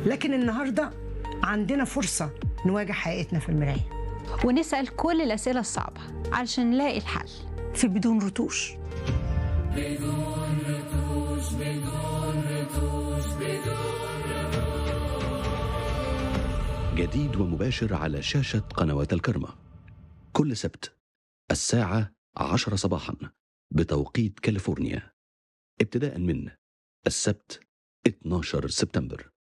لكن النهارده عندنا فرصه نواجه حقيقتنا في المرايه ونسأل كل الأسئلة الصعبة علشان نلاقي الحل في بدون رتوش جديد ومباشر على شاشة قنوات الكرمة كل سبت الساعة عشر صباحا بتوقيت كاليفورنيا ابتداء من السبت 12 سبتمبر